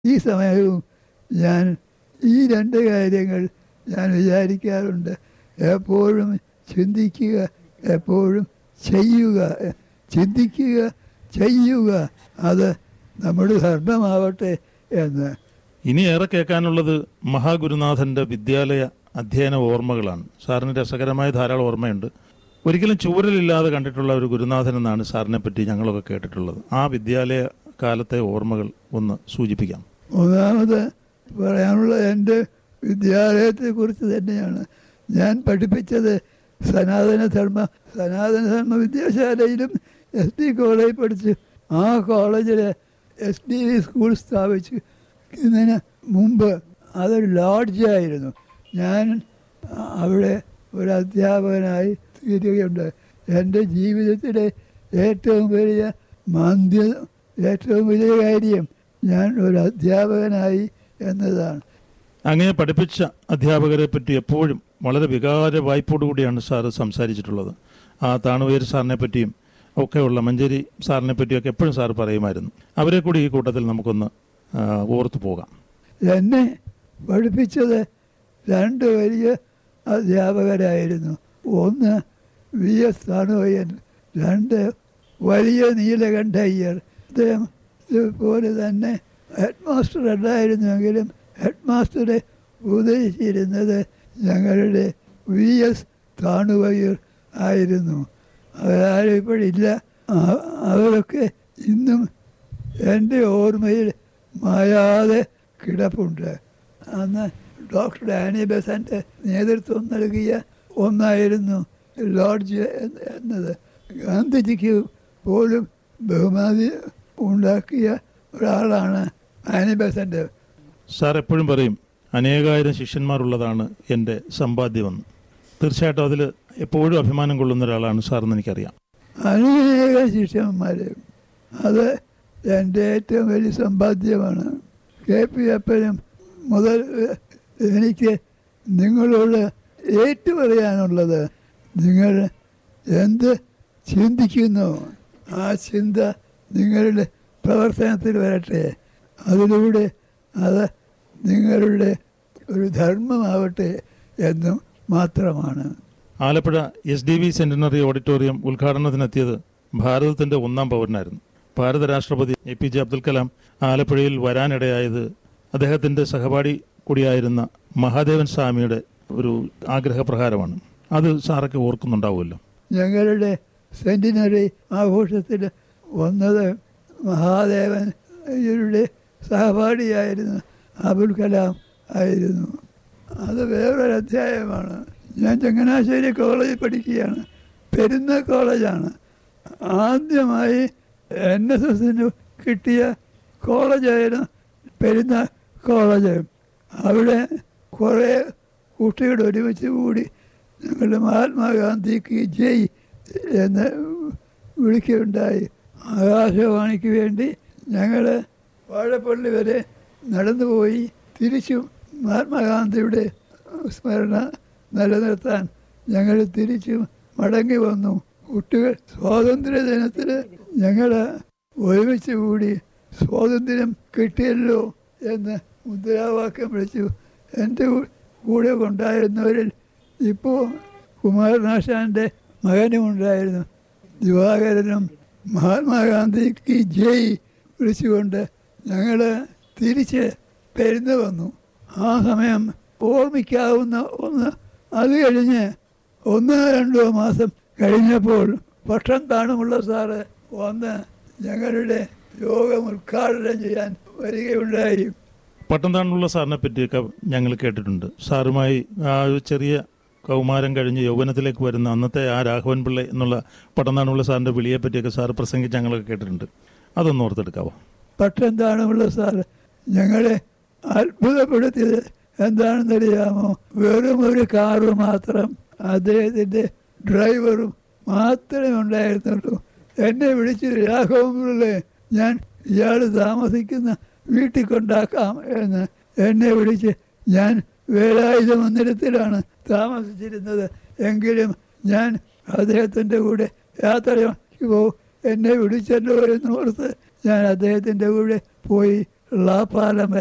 ഈ സമയവും ഞാൻ ഈ രണ്ട് കാര്യങ്ങൾ ഞാൻ വിചാരിക്കാറുണ്ട് എപ്പോഴും ചിന്തിക്കുക എപ്പോഴും ചെയ്യുക ചിന്തിക്കുക ചെയ്യുക അത് നമ്മുടെ ധർമ്മമാവട്ടെ എന്ന് ഇനി ഏറെ കേൾക്കാനുള്ളത് മഹാഗുരുനാഥന്റെ വിദ്യാലയ അധ്യയന ഓർമ്മകളാണ് സാറിന് രസകരമായ ധാരാളം ഓർമ്മയുണ്ട് ഒരിക്കലും ചൂരലില്ലാതെ കണ്ടിട്ടുള്ള ഒരു ഗുരുനാഥൻ എന്നാണ് സാറിനെ പറ്റി ഞങ്ങളൊക്കെ കേട്ടിട്ടുള്ളത് ആ വിദ്യാലയ കാലത്തെ ഓർമ്മകൾ ഒന്ന് സൂചിപ്പിക്കാം ഒന്നാമത് പറയാനുള്ള എൻ്റെ വിദ്യാലയത്തെക്കുറിച്ച് തന്നെയാണ് ഞാൻ പഠിപ്പിച്ചത് സനാതന ധർമ്മ സനാതന ധർമ്മ വിദ്യാശാലയിലും എസ് ഡി കോളേജിൽ പഠിച്ചു ആ കോളേജിൽ എസ് ഡി വി സ്കൂൾ സ്ഥാപിച്ചു ഇതിന് മുമ്പ് അതൊരു ലോഡ്ജായിരുന്നു ഞാൻ അവിടെ ഒരു അധ്യാപകനായി തീരുകയുണ്ട് എൻ്റെ ജീവിതത്തിലെ ഏറ്റവും വലിയ മാന്ദ്യ ഏറ്റവും വലിയ കാര്യം ഞാൻ ഒരു അധ്യാപകനായി എന്നതാണ് അങ്ങനെ പഠിപ്പിച്ച അധ്യാപകരെ പറ്റി എപ്പോഴും വളരെ വികാര വായ്പോടുകൂടിയാണ് സാറ് സംസാരിച്ചിട്ടുള്ളത് ആ താണുവേര് സാറിനെ പറ്റിയും ഒക്കെയുള്ള മഞ്ചേരി സാറിനെ പറ്റിയൊക്കെ എപ്പോഴും സാറ് പറയുമായിരുന്നു അവരെ കൂടി ഈ കൂട്ടത്തിൽ നമുക്കൊന്ന് ആ, ഓർത്തു പോകാം എന്നെ പഠിപ്പിച്ചത് രണ്ട് വലിയ അധ്യാപകരായിരുന്നു ഒന്ന് വി എസ് താണുവയ്യൻ രണ്ട് വലിയ നീലകണ്ഠയ്യർ അദ്ദേഹം ഇതുപോലെ തന്നെ ഹെഡ് മാസ്റ്റർ അല്ലായിരുന്നുവെങ്കിലും ഹെഡ് മാസ്റ്ററെ ഉപദേശിച്ചിരുന്നത് ഞങ്ങളുടെ വി എസ് താണുവയ്യർ ആയിരുന്നു അവരാരും ഇപ്പോഴില്ല ആ- അവരൊക്കെ ഇന്നും എൻ്റെ ഓർമ്മയിൽ മായാതെ കിടപ്പുണ്ട് അന്ന് ഡോക്ടർ ആനി ബെസൻ്റെ നേതൃത്വം നൽകിയ ഒന്നായിരുന്നു ലോഡ്ജ് എന്ന് എന്നത് ഗാന്ധിജിക്ക് പോലും ബഹുമാതി ഉണ്ടാക്കിയ ഒരാളാണ് ആനി ബെസൻ്റെ സാർ എപ്പോഴും പറയും അനേകായിരം ശിഷ്യന്മാരുള്ളതാണ് എൻ്റെ സമ്പാദ്യമെന്ന് തീർച്ചയായിട്ടും അതിൽ എപ്പോഴും അഭിമാനം കൊള്ളുന്ന ഒരാളാണ് സാറെന്ന് എനിക്കറിയാം അനേക ശിഷ്യന്മാർ അത് എൻ്റെ ഏറ്റവും വലിയ സമ്പാദ്യമാണ് കെ പി അപ്പനും മുതൽ എനിക്ക് നിങ്ങളോട് ഏറ്റു പറയാനുള്ളത് നിങ്ങൾ എന്ത് ചിന്തിക്കുന്നു ആ ചിന്ത നിങ്ങളുടെ പ്രവർത്തനത്തിൽ വരട്ടെ അതിലൂടെ അത് നിങ്ങളുടെ ഒരു ധർമ്മമാവട്ടെ എന്നും മാത്രമാണ് Alappuzha S D V centenary auditorium ഉദ്ഘാടനത്തിനെത്തിയത് ഭാരതത്തിന്റെ ഒന്നാം പൗരനായിരുന്നു ഭാരത രാഷ്ട്രപതി A P J Abdul Kalam ആലപ്പുഴയിൽ വരാനിടയായത് അദ്ദേഹത്തിന്റെ സഹപാഠി കൂടിയായിരുന്ന മഹാദേവൻ സ്വാമിയുടെ ഒരു ആഗ്രഹപ്രകാരമാണ് അത് സാറൊക്കെ ഓർക്കുന്നുണ്ടാവുമല്ലോ ഞങ്ങളുടെ സെന്റിനറി ആഘോഷത്തിൽ വന്നത് മഹാദേവൻ ഇവരുടെ സഹപാഠിയായിരുന്നു അബുൽ കലാം ആയിരുന്നു അത് വേറൊരു അധ്യായമാണ് ഞാൻ ചങ്ങനാശ്ശേരി കോളേജിൽ പഠിക്കുകയാണ് പെരുന്ന കോളേജാണ് ആദ്യമായി എൻ എസ് എസിന് കിട്ടിയ കോളേജായിരുന്നു പെരുന്ന കോളേജ് അവിടെ കുറേ കുട്ടികൾ ഒരുമിച്ച് കൂടി ഞങ്ങൾ മഹാത്മാഗാന്ധിക്ക് ജയ് എന്ന് വിളിക്കുകയുണ്ടായി ആകാശവാണിക്ക് വേണ്ടി ഞങ്ങൾ വാഴപ്പള്ളി വരെ നടന്നുപോയി തിരിച്ചും മഹാത്മാഗാന്ധിയുടെ സ്മരണ നിലനിർത്താൻ ഞങ്ങൾ തിരിച്ചും മടങ്ങി വന്നു കുട്ടികൾ സ്വാതന്ത്ര്യ ദിനത്തിൽ ഞങ്ങൾ ഒരുമിച്ച് കൂടി സ്വാതന്ത്ര്യം കിട്ടിയല്ലോ എന്ന് മുദ്രാവാക്യം വിളിച്ചു എൻ്റെ കൂ- കൂടെ ഉണ്ടായിരുന്നവരിൽ ഇപ്പോൾ കുമാരനാശാൻ്റെ മകനും ഉണ്ടായിരുന്നു ദിവാകരനും മഹാത്മാഗാന്ധിക്ക് ജയ് വിളിച്ചുകൊണ്ട് ഞങ്ങൾ തിരിച്ച് പെരുന്ന് വന്നു ആ സമയം ഓർമ്മിക്കാവുന്ന ഒന്ന് അത് കഴിഞ്ഞ് ഒന്നോ രണ്ടോ മാസം കഴിഞ്ഞപ്പോൾ പക്ഷം താണുമുള്ള സാറ് വന്ന് ഞങ്ങളുടെ യോഗം ഉദ്ഘാടനം ചെയ്യാൻ വരികയുണ്ടായി പട്ടംതാണുള്ള സാറിനെ പറ്റിയൊക്കെ ഞങ്ങൾ കേട്ടിട്ടുണ്ട് സാറുമായി ആ ഒരു ചെറിയ കൗമാരം കഴിഞ്ഞ് യൗവനത്തിലേക്ക് വരുന്ന അന്നത്തെ ആ രാഘവൻ പിള്ളை എന്നുള്ള പട്ടംതാണുള്ള സാറിന്റെ വിളിയെ പറ്റിയൊക്കെ സാർ പ്രസംഗിച്ച് ഞങ്ങളൊക്കെ കേട്ടിട്ടുണ്ട് അതൊന്ന് ഓർത്തെടുക്കാവോ പക്ഷം താണുമുള്ള സാറ് ഞങ്ങളെ അത്ഭുതപ്പെടുത്തിയത് എന്താണെന്നറിയാമോ വെറും ഒരു കാറ് മാത്രം അദ്ദേഹത്തിൻ്റെ ഡ്രൈവറും മാത്രമേ ഉണ്ടായിരുന്നുള്ളൂ എന്നെ വിളിച്ച് രാഘവമുള്ളേ ഞാൻ ഇയാൾ താമസിക്കുന്ന വീട്ടിൽ കൊണ്ടാക്കാം എന്ന് എന്നെ വിളിച്ച് ഞാൻ വേലായുധ മന്ദിരത്തിലാണ് താമസിച്ചിരുന്നത് എങ്കിലും ഞാൻ അദ്ദേഹത്തിൻ്റെ കൂടെ യാത്ര പോ എന്നെ വിളിച്ചല്ലോ എന്നോർത്ത് ഞാൻ അദ്ദേഹത്തിൻ്റെ കൂടെ പോയി ലാ പാലം